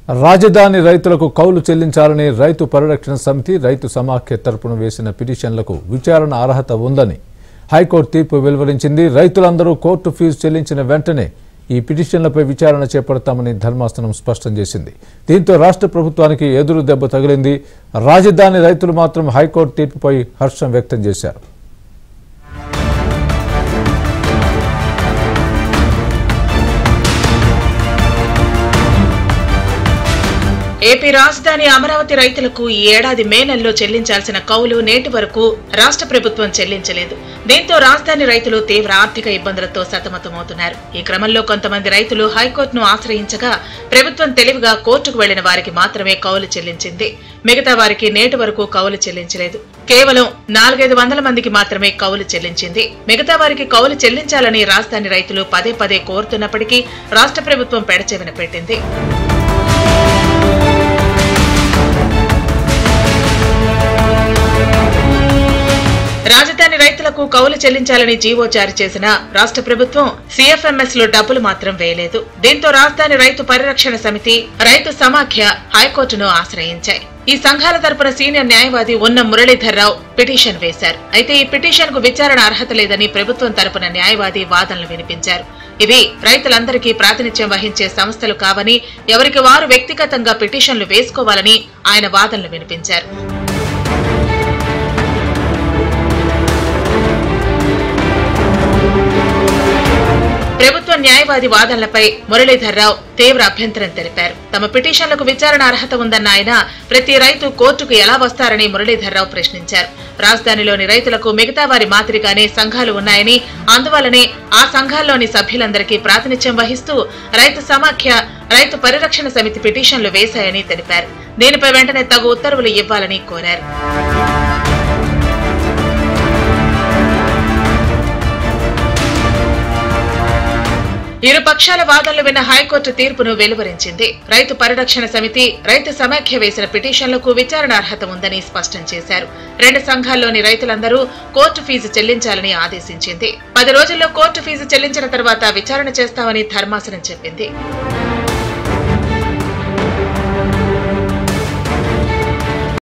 రాజధాని రైతులకు కౌలు చెల్లించాలని రైతు పరిరక్షణ సమితి రైతు సమాఖ్య తరపున వేసిన పిటిషన్లకు విచారణ అర్హత ఉందని హైకోర్టు తీర్పు వెలువరించింది రైతులందరూ కోర్టు ఫీజు చెల్లించిన వెంటనే ఈ పిటిషన్లపై విచారణ చేపడతామని ధర్మాసనం స్పష్టం చేసింది దీంతో రాష్ట్ర ప్రభుత్వానికి ఎదురు దెబ్బ తగిలింది రాజధాని రైతులు మాత్రం హైకోర్టు తీర్పుపై హర్షం వ్యక్తం చేశారు ఏపీ రాజధాని అమరావతి రైతులకు ఈ ఏడాది మే నెలలో చెల్లించాల్సిన కౌలు నేటి వరకు రాష్ట్ర ప్రభుత్వం చెల్లించలేదు దీంతో రాజధాని రైతులు తీవ్ర ఆర్థిక ఇబ్బందులతో సతమతమవుతున్నారు ఈ క్రమంలో కొంతమంది రైతులు హైకోర్టును ఆశ్రయించగా ప్రభుత్వం తెలివిగా కోర్టుకు వెళ్లిన వారికి మాత్రమే కౌలు చెల్లించింది మిగతా వారికి నేటి వరకు కౌలు చెల్లించలేదు కేవలం నాలుగైదు వందల మందికి మాత్రమే కౌలు చెల్లించింది మిగతా వారికి కౌలు చెల్లించాలని రాజధాని రైతులు పదే పదే కోరుతున్నప్పటికీ రాష్ట్ర ప్రభుత్వం పెడచెవిన పెట్టింది రాజధాని రైతులకు కౌలు చెల్లించాలని జీవో జారీ చేసిన రాష్ట్ర ప్రభుత్వం సిఎఫ్ఎంఎస్ లో డబ్బులు మాత్రం వేయలేదు దీంతో రాజధాని రైతు పరిరక్షణ సమితి రైతు సమాఖ్య హైకోర్టును ఆశ్రయించాయి ఈ సంఘాల తరపున సీనియర్ న్యాయవాది ఉన్న మురళీధర్రావు పిటిషన్ వేశారు అయితే ఈ పిటిషన్ కు విచారణ అర్హత లేదని ప్రభుత్వం తరపున న్యాయవాది వాదనలు వినిపించారు ఇవి రైతులందరికీ ప్రాతినిధ్యం వహించే సంస్థలు కావని ఎవరికి వారు వ్యక్తిగతంగా పిటిషన్లు వేసుకోవాలని ఆయన వాదనలు వినిపించారు ప్రభుత్వ న్యాయవాది వాదనలపై మురళీధర్రావు తీవ్ర అభ్యంతరం తెలిపారు తమ పిటిషన్లకు విచారణ అర్హత ఉందన్న ఆయన ప్రతి రైతు కోర్టుకు ఎలా వస్తారని మురళీధర్రావు ప్రశ్నించారు రాజధానిలోని రైతులకు మిగతా వారి మాదిరిగానే సంఘాలు ఉన్నాయని అందువల్లనే ఆ సంఘాల్లోని సభ్యులందరికీ ప్రాతినిధ్యం వహిస్తూ రైతు సమాఖ్య రైతు పరిరక్షణ సమితి పిటిషన్లు వేశాయని తెలిపారు దీనిపై వెంటనే తగు ఉత్తర్వులు ఇవ్వాలని కోరారు ఇరు పక్షాల వాదనలు విన్న హైకోర్టు తీర్పును వెలువరించింది రైతు పరిరక్షణ సమితి రైతు సమాఖ్య వేసిన పిటిషన్లకు విచారణ అర్హత ఉందని స్పష్టం చేశారు రెండు సంఘాల్లోని రైతులందరూ కోర్టు ఫీజు చెల్లించాలని ఆదేశించింది పది రోజుల్లో కోర్టు ఫీజు చెల్లించిన తర్వాత విచారణ చేస్తామని ధర్మాసనం చెప్పింది